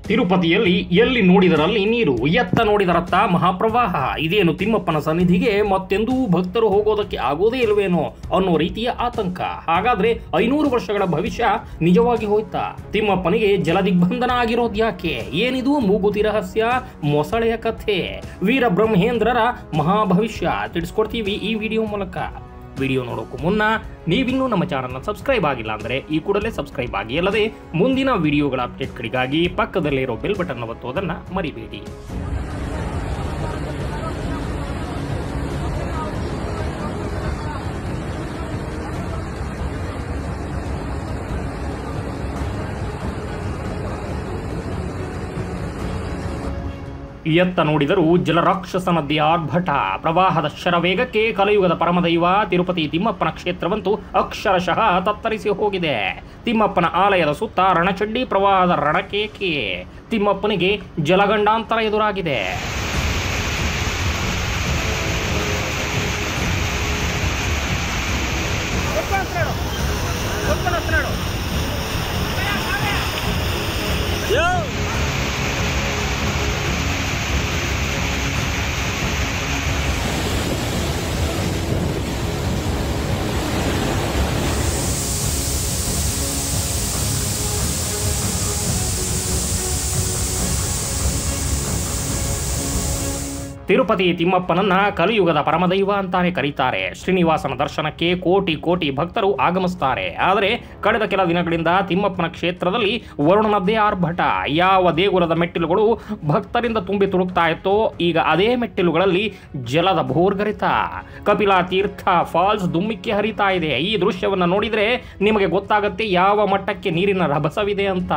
ತಿರುಪತಿಯಲ್ಲಿ ಎಲ್ಲಿ ನೋಡಿದರಲ್ಲಿ ನೀರು ಎತ್ತ ನೋಡಿದರತ್ತ ಮಹಾಪ್ರವಾಹ ಇದೇನು ತಿಮ್ಮಪ್ಪನ ಸನ್ನಿಧಿಗೆ ಮತ್ತೆಂದೂ ಭಕ್ತರು ಹೋಗೋದಕ್ಕೆ ಆಗೋದೇ ಇಲ್ವೇನೋ ಅನ್ನೋ ರೀತಿಯ ಆತಂಕ ಹಾಗಾದ್ರೆ ಐನೂರು ವರ್ಷಗಳ ಭವಿಷ್ಯ ನಿಜವಾಗಿ ಹೋಯ್ತಾ ತಿಮ್ಮಪ್ಪನಿಗೆ ಜಲದಿಗ್ಬಂಧನ ಆಗಿರೋದು ಯಾಕೆ ಏನಿದು ಮೂಗುತಿ ರಹಸ್ಯ ಮೊಸಳೆಯ ಕಥೆ ವೀರಬ್ರಹ್ಮೇಂದ್ರರ ಮಹಾಭವಿಷ್ಯ ತಿಳಿಸ್ಕೊಡ್ತೀವಿ ಈ ವಿಡಿಯೋ ಮೂಲಕ ವಿಡಿಯೋ ನೋಡೋಕ್ಕೂ ಮುನ್ನ ನೀವಿನ್ನೂ ನಮ್ಮ ಚಾನಲ್ನ ಸಬ್ಸ್ಕ್ರೈಬ್ ಆಗಿಲ್ಲ ಅಂದರೆ ಈ ಕೂಡಲೇ ಸಬ್ಸ್ಕ್ರೈಬ್ ಆಗಿ ಅಲ್ಲದೆ ಮುಂದಿನ ವಿಡಿಯೋಗಳ ಅಪ್ಡೇಟ್ಗಳಿಗಾಗಿ ಪಕ್ಕದಲ್ಲಿರೋ ಬೆಲ್ ಬಟನ್ ಒತ್ತೋದನ್ನು ಮರಿಬೇಡಿ ಎತ್ತ ನೋಡಿದರೂ ಜಲರಾಕ್ಷಸ ನದಿಯ ಆರ್ಭಟ ಪ್ರವಾಹದ ಶರವೇಗಕ್ಕೆ ಕಲಿಯುಗದ ಪರಮದೈವ ತಿರುಪತಿ ತಿಮ್ಮಪ್ಪನ ಕ್ಷೇತ್ರವಂತೂ ಅಕ್ಷರಶಃ ತತ್ತರಿಸಿ ಹೋಗಿದೆ ತಿಮ್ಮಪ್ಪನ ಆಲಯದ ಸುತ್ತ ರಣಚಂಡಿ ಪ್ರವಾಹದ ರಣಕೇಕೆ ತಿಮ್ಮಪ್ಪನಿಗೆ ಜಲಗಂಡಾಂತರ ಎದುರಾಗಿದೆ ತಿರುಪತಿ ತಿಮ್ಮಪ್ಪನನ್ನ ಕಲಿಯುಗದ ಪರಮದೈವ ಅಂತಾನೆ ಕರೀತಾರೆ ಶ್ರೀನಿವಾಸನ ದರ್ಶನಕ್ಕೆ ಕೋಟಿ ಕೋಟಿ ಭಕ್ತರು ಆಗಮಿಸ್ತಾರೆ ಆದರೆ ಕಳೆದ ಕೆಲ ದಿನಗಳಿಂದ ತಿಮ್ಮಪ್ಪನ ಕ್ಷೇತ್ರದಲ್ಲಿ ವರುಣನದ್ದೇ ಆರ್ಭಟ ಯಾವ ದೇಗುಲದ ಮೆಟ್ಟಿಲುಗಳು ಭಕ್ತರಿಂದ ತುಂಬಿ ತುಳುಕ್ತಾ ಇತ್ತೋ ಈಗ ಅದೇ ಮೆಟ್ಟಿಲುಗಳಲ್ಲಿ ಜಲದ ಭೋರ್ಗರಿತ ಕಪಿಲಾ ತೀರ್ಥ ಫಾಲ್ಸ್ ದುಮ್ಮಿಕ್ಕೆ ಹರಿತಾ ಇದೆ ಈ ದೃಶ್ಯವನ್ನ ನೋಡಿದ್ರೆ ನಿಮಗೆ ಗೊತ್ತಾಗತ್ತೆ ಯಾವ ಮಟ್ಟಕ್ಕೆ ನೀರಿನ ರಭಸವಿದೆ ಅಂತ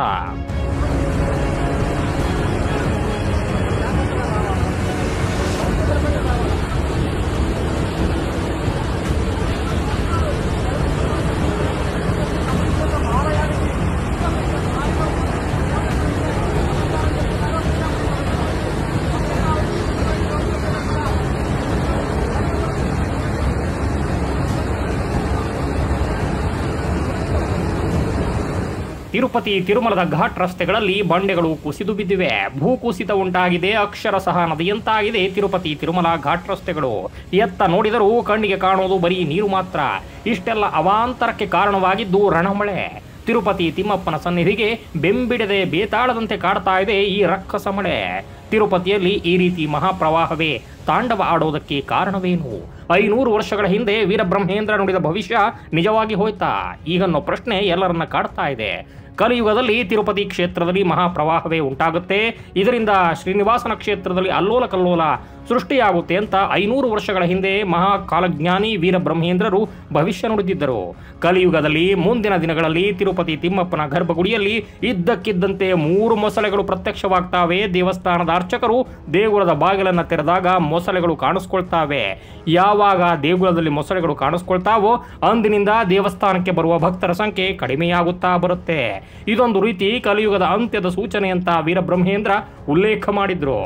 ತಿರುಪತಿ ತಿರುಮಲದ ಘಾಟ್ ರಸ್ತೆಗಳಲ್ಲಿ ಬಂಡೆಗಳು ಕುಸಿದು ಬಿದ್ದಿವೆ ಭೂಕುಸಿತ ಉಂಟಾಗಿದೆ ಅಕ್ಷರಶಃ ನದಿಯಂತಾಗಿದೆ ತಿರುಪತಿ ತಿರುಮಲ ಘಾಟ್ ರಸ್ತೆಗಳು ಎತ್ತ ನೋಡಿದರೂ ಕಣ್ಣಿಗೆ ಕಾಣೋದು ಬರೀ ನೀರು ಮಾತ್ರ ಇಷ್ಟೆಲ್ಲ ಅವಾಂತರಕ್ಕೆ ಕಾರಣವಾಗಿದ್ದು ರಣಮಳೆ ತಿರುಪತಿ ತಿಮ್ಮಪ್ಪನ ಸನ್ನಿಧಿಗೆ ಬೆಂಬಿಡದೆ ಬೇತಾಳದಂತೆ ಕಾಡ್ತಾ ಇದೆ ಈ ರಕ್ಕಸ ಮಳೆ ತಿರುಪತಿಯಲ್ಲಿ ಈ ರೀತಿ ಮಹಾಪ್ರವಾಹವೇ ತಾಂಡವ ಆಡೋದಕ್ಕೆ ಕಾರಣವೇನು ಐನೂರು ವರ್ಷಗಳ ಹಿಂದೆ ವೀರಬ್ರಹ್ಮೇಂದ್ರ ನುಡಿದ ಭವಿಷ್ಯ ನಿಜವಾಗಿ ಹೋಯ್ತಾ ಈಗನ್ನೋ ಪ್ರಶ್ನೆ ಎಲ್ಲರನ್ನ ಕಾಡ್ತಾ ಇದೆ ಕಲಿಯುಗದಲ್ಲಿ ತಿರುಪತಿ ಕ್ಷೇತ್ರದಲ್ಲಿ ಮಹಾಪ್ರವಾಹವೇ ಉಂಟಾಗುತ್ತೆ ಇದರಿಂದ ಶ್ರೀನಿವಾಸನ ಕ್ಷೇತ್ರದಲ್ಲಿ ಅಲ್ಲೋಲ ಕಲ್ಲೋಲ ಸೃಷ್ಟಿಯಾಗುತ್ತೆ ಅಂತ ಐನೂರು ವರ್ಷಗಳ ಹಿಂದೆ ಮಹಾಕಾಲಜ್ಞಾನಿ ವೀರಬ್ರಹ್ಮೇಂದ್ರರು ಭವಿಷ್ಯ ನುಡಿದಿದ್ದರು ಕಲಿಯುಗದಲ್ಲಿ ಮುಂದಿನ ದಿನಗಳಲ್ಲಿ ತಿರುಪತಿ ತಿಮ್ಮಪ್ಪನ ಗರ್ಭಗುಡಿಯಲ್ಲಿ ಇದ್ದಕ್ಕಿದ್ದಂತೆ ಮೂರು ಮೊಸಳೆಗಳು ಪ್ರತ್ಯಕ್ಷವಾಗ್ತಾವೆ ದೇವಸ್ಥಾನದ ಅರ್ಚಕರು ದೇಗುಲದ ಬಾಗಿಲನ್ನು ತೆರೆದಾಗ ಮೊಸಳೆಗಳು ಕಾಣಿಸ್ಕೊಳ್ತಾವೆ ಯಾವಾಗ ದೇಗುಲದಲ್ಲಿ ಮೊಸಳೆಗಳು ಕಾಣಿಸ್ಕೊಳ್ತಾವೋ ಅಂದಿನಿಂದ ದೇವಸ್ಥಾನಕ್ಕೆ ಬರುವ ಭಕ್ತರ ಸಂಖ್ಯೆ ಕಡಿಮೆಯಾಗುತ್ತಾ ಬರುತ್ತೆ ಇದೊಂದು ರೀತಿ ಕಲಿಯುಗದ ಅಂತ್ಯದ ಸೂಚನೆ ಅಂತ ವೀರಬ್ರಹ್ಮೇಂದ್ರ ಉಲ್ಲೇಖ ಮಾಡಿದ್ರು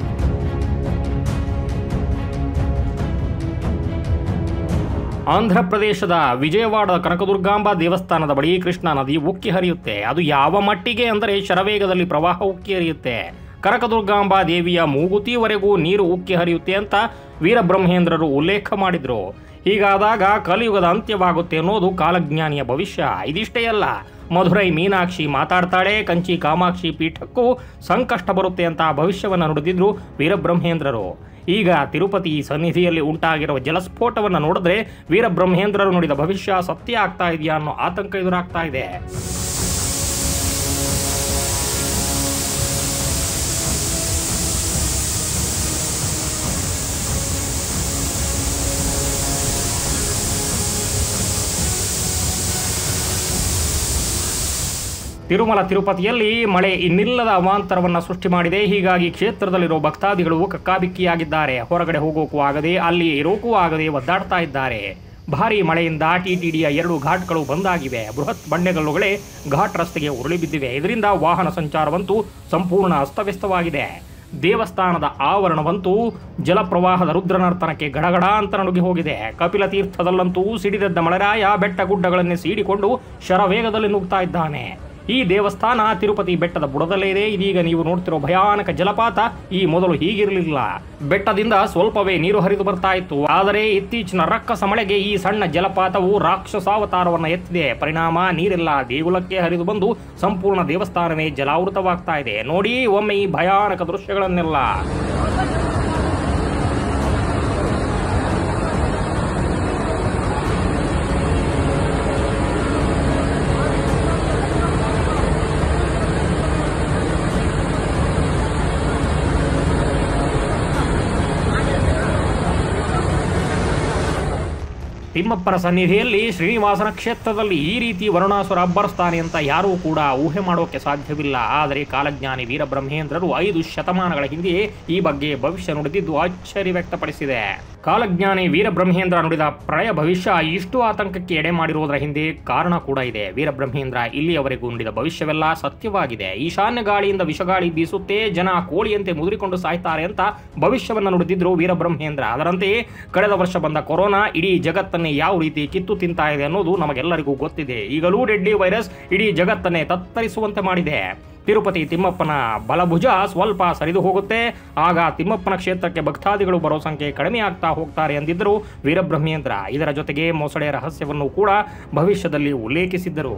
ಆಂಧ್ರ ಪ್ರದೇಶದ ವಿಜಯವಾಡದ ಕನಕದುರ್ಗಾಂಬ ದೇವಸ್ಥಾನದ ಬಳಿ ಕೃಷ್ಣಾ ನದಿ ಉಕ್ಕಿ ಹರಿಯುತ್ತೆ ಅದು ಯಾವ ಮಟ್ಟಿಗೆ ಅಂದರೆ ಶರವೇಗದಲ್ಲಿ ಪ್ರವಾಹ ಉಕ್ಕಿ ಹರಿಯುತ್ತೆ ಕನಕದುರ್ಗಾಂಬ ದೇವಿಯ ಮೂಗುತಿವರೆಗೂ ನೀರು ಉಕ್ಕಿ ಹರಿಯುತ್ತೆ ಅಂತ ವೀರಬ್ರಹ್ಮೇಂದ್ರರು ಉಲ್ಲೇಖ ಮಾಡಿದ್ರು ಹೀಗಾದಾಗ ಕಲಿಯುಗದ ಅಂತ್ಯವಾಗುತ್ತೆ ಅನ್ನೋದು ಕಾಲಜ್ಞಾನಿಯ ಭವಿಷ್ಯ ಇದಿಷ್ಟೇ ಅಲ್ಲ ಮಧುರೈ ಮೀನಾಕ್ಷಿ ಮಾತಾಡ್ತಾಳೆ ಕಂಚಿ ಕಾಮಾಕ್ಷಿ ಪೀಠಕ್ಕೂ ಸಂಕಷ್ಟ ಬರುತ್ತೆ ಅಂತ ಭವಿಷ್ಯವನ್ನು ನುಡಿದಿದ್ರು ವೀರಬ್ರಹ್ಮೇಂದ್ರರು ಈಗ ತಿರುಪತಿ ಸನ್ನಿಧಿಯಲ್ಲಿ ಉಂಟಾಗಿರುವ ಜಲಸ್ಫೋಟವನ್ನು ನೋಡಿದ್ರೆ ವೀರಬ್ರಹ್ಮೇಂದ್ರರು ನುಡಿದ ಭವಿಷ್ಯ ಸತ್ಯ ಆಗ್ತಾ ಇದೆಯಾ ಅನ್ನೋ ಆತಂಕ ಎದುರಾಗ್ತಾ ಇದೆ ತಿರುಮಲ ತಿರುಪತಿಯಲ್ಲಿ ಮಳೆ ಇನ್ನಿಲ್ಲದ ಅವಾಂತರವನ್ನು ಸೃಷ್ಟಿ ಮಾಡಿದೆ ಹೀಗಾಗಿ ಕ್ಷೇತ್ರದಲ್ಲಿರೋ ಭಕ್ತಾದಿಗಳು ಕಕ್ಕಾಬಿಕ್ಕಿಯಾಗಿದ್ದಾರೆ ಹೊರಗಡೆ ಹೋಗೋಕ್ಕೂ ಆಗದೆ ಅಲ್ಲಿ ಇರೋಕ್ಕೂ ಆಗದೆ ಒದ್ದಾಡ್ತಾ ಇದ್ದಾರೆ ಭಾರೀ ಮಳೆಯಿಂದ ಟಿಟಿಡಿಯ ಎರಡು ಘಾಟ್ಗಳು ಬಂದಾಗಿವೆ ಬೃಹತ್ ಬಂಡೆಗಲ್ಲುಗಳೇ ಘಾಟ್ ರಸ್ತೆಗೆ ಉರುಳಿ ಬಿದ್ದಿವೆ ಇದರಿಂದ ವಾಹನ ಸಂಚಾರವಂತೂ ಸಂಪೂರ್ಣ ಅಸ್ತವ್ಯಸ್ತವಾಗಿದೆ ದೇವಸ್ಥಾನದ ಆವರಣವಂತೂ ಜಲಪ್ರವಾಹದ ರುದ್ರನರ್ತನಕ್ಕೆ ಗಡಗಡ ಅಂತ ನಡುಗಿ ಹೋಗಿದೆ ಕಪಿಲ ತೀರ್ಥದಲ್ಲಂತೂ ಸಿಡಿದೆದ್ದ ಮಳೆರಾಯ ಬೆಟ್ಟ ಗುಡ್ಡಗಳನ್ನೇ ಸೀಡಿಕೊಂಡು ಶರವೇಗದಲ್ಲಿ ನುಗ್ತಾ ಇದ್ದಾನೆ ಈ ದೇವಸ್ಥಾನ ತಿರುಪತಿ ಬೆಟ್ಟದ ಬುಡದಲ್ಲೇ ಇದೆ ಇದೀಗ ನೀವು ನೋಡ್ತಿರೋ ಭಯಾನಕ ಜಲಪಾತ ಈ ಮೊದಲು ಹೀಗಿರಲಿಲ್ಲ ಬೆಟ್ಟದಿಂದ ಸ್ವಲ್ಪವೇ ನೀರು ಹರಿದು ಬರ್ತಾ ಇತ್ತು ಆದರೆ ಇತ್ತೀಚಿನ ರಕ್ಕಸ ಮಳೆಗೆ ಈ ಸಣ್ಣ ಜಲಪಾತವು ರಾಕ್ಷಸಾವತಾರವನ್ನ ಎತ್ತಿದೆ ಪರಿಣಾಮ ನೀರೆಲ್ಲ ದೇಗುಲಕ್ಕೆ ಹರಿದು ಬಂದು ಸಂಪೂರ್ಣ ದೇವಸ್ಥಾನವೇ ಜಲಾವೃತವಾಗ್ತಾ ಇದೆ ನೋಡಿ ಒಮ್ಮೆ ಈ ಭಯಾನಕ ದೃಶ್ಯಗಳನ್ನೆಲ್ಲ ತಿಮ್ಮಪ್ಪನ ಸನ್ನಿಧಿಯಲ್ಲಿ ಶ್ರೀನಿವಾಸನ ಕ್ಷೇತ್ರದಲ್ಲಿ ಈ ರೀತಿ ವರುಣಾಸುರ ಅಬ್ಬರಿಸ್ತಾನೆ ಅಂತ ಯಾರೂ ಕೂಡ ಊಹೆ ಮಾಡೋಕೆ ಸಾಧ್ಯವಿಲ್ಲ ಆದರೆ ಕಾಲಜ್ಞಾನಿ ವೀರಬ್ರಹ್ಮೇಂದ್ರರು ಐದು ಶತಮಾನಗಳ ಹಿಂದೆಯೇ ಈ ಬಗ್ಗೆ ಭವಿಷ್ಯ ನುಡಿದಿದ್ದು ಅಚ್ಚರಿ ವ್ಯಕ್ತಪಡಿಸಿದೆ ಕಾಲಜ್ಞಾನಿ ವೀರಬ್ರಹ್ಮೇಂದ್ರ ನುಡಿದ ಪ್ರಳಯ ಭವಿಷ್ಯ ಇಷ್ಟು ಆತಂಕಕ್ಕೆ ಎಡೆ ಮಾಡಿರುವುದರ ಹಿಂದೆ ಕಾರಣ ಕೂಡ ಇದೆ ವೀರಬ್ರಹ್ಮೇಂದ್ರ ಇಲ್ಲಿಯವರೆಗೂ ನುಡಿದ ಭವಿಷ್ಯವೆಲ್ಲ ಸತ್ಯವಾಗಿದೆ ಈಶಾನ್ಯ ಗಾಳಿಯಿಂದ ವಿಷಗಾಳಿ ಬೀಸುತ್ತೆ ಜನ ಕೋಳಿಯಂತೆ ಮುದುರಿಕೊಂಡು ಸಾಯ್ತಾರೆ ಅಂತ ಭವಿಷ್ಯವನ್ನ ನುಡಿದಿದ್ರು ವೀರಬ್ರಹ್ಮೇಂದ್ರ ಅದರಂತೆಯೇ ಕಳೆದ ವರ್ಷ ಬಂದ ಕೊರೋನಾ ಇಡೀ ಜಗತ್ತನ್ನೇ ಯಾವ ರೀತಿ ಕಿತ್ತು ತಿಂತಾ ಇದೆ ಅನ್ನೋದು ನಮಗೆಲ್ಲರಿಗೂ ಗೊತ್ತಿದೆ ಈಗಲೂ ಡೆಡ್ಲಿ ವೈರಸ್ ಇಡೀ ಜಗತ್ತನ್ನೇ ತತ್ತರಿಸುವಂತೆ ಮಾಡಿದೆ ತಿರುಪತಿ ತಿಮ್ಮಪ್ಪನ ಬಲಭುಜ ಸ್ವಲ್ಪ ಸರಿದು ಹೋಗುತ್ತೆ ಆಗ ತಿಮ್ಮಪ್ಪನ ಕ್ಷೇತ್ರಕ್ಕೆ ಭಕ್ತಾದಿಗಳು ಬರೋ ಸಂಖ್ಯೆ ಕಡಿಮೆ ಆಗ್ತಾ ಹೋಗ್ತಾರೆ ಎಂದಿದ್ದರು ವೀರಬ್ರಹ್ಮೇಂದ್ರ ಇದರ ಜೊತೆಗೆ ಮೊಸಳೆ ರಹಸ್ಯವನ್ನು ಕೂಡ ಭವಿಷ್ಯದಲ್ಲಿ ಉಲ್ಲೇಖಿಸಿದ್ದರು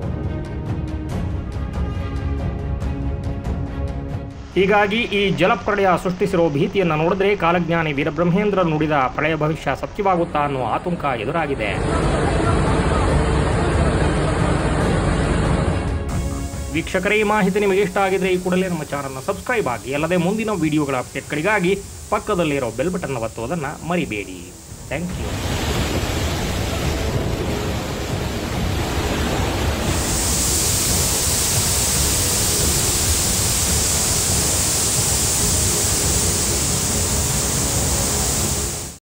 ಹೀಗಾಗಿ ಈ ಜಲಪ್ರಳಯ ಸೃಷ್ಟಿಸಿರೋ ಭೀತಿಯನ್ನು ನೋಡಿದ್ರೆ ಕಾಲಜ್ಞಾನಿ ವೀರಬ್ರಹ್ಮೇಂದ್ರ ನುಡಿದ ಪ್ರಳಯ ಭವಿಷ್ಯ ಸತ್ಯವಾಗುತ್ತಾ ಅನ್ನೋ ಆತಂಕ ಎದುರಾಗಿದೆ ವೀಕ್ಷಕರೇ ಈ ಮಾಹಿತಿ ನಿಮಗೆ ಇಷ್ಟ ಆಗಿದ್ರೆ ಈ ಕೂಡಲೇ ನಮ್ಮ ಚಾನಲ್ನ ಸಬ್ಸ್ಕ್ರೈಬ್ ಆಗಿ ಅಲ್ಲದೆ ಮುಂದಿನ ವಿಡಿಯೋಗಳ ಅಪ್ಡೇಟ್ಗಳಿಗಾಗಿ ಪಕ್ಕದಲ್ಲಿರೋ ಬೆಲ್ ಬಟನ್ ಒತ್ತುವುದನ್ನು ಮರಿಬೇಡಿ ಥ್ಯಾಂಕ್ ಯು